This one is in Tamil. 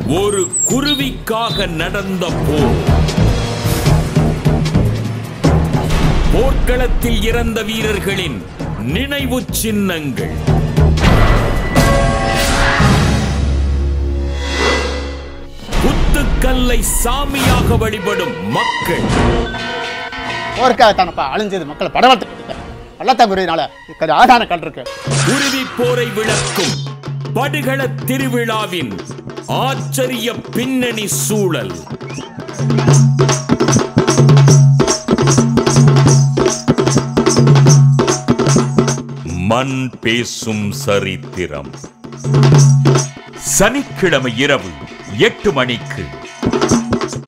ஒரு குருவிக்காக நடந்த போர் போர்க்களத்தில் இறந்த வீரர்களின் நினைவு சின்னங்கள் குத்துக்கல்லை சாமியாக வழிபடும் மக்கள் போருக்காக தானப்பா அழிஞ்சது மக்களை படவர்த்து பள்ளத்தாங்குறையினால ஆதான கல் இருக்கு குருவி போரை விளக்கும் படுகள திருவிழாவின் ஆச்சரிய பின்னணி சூழல் மண் பேசும் சரித்திரம் சனிக்கிழமை இரவு எட்டு மணிக்கு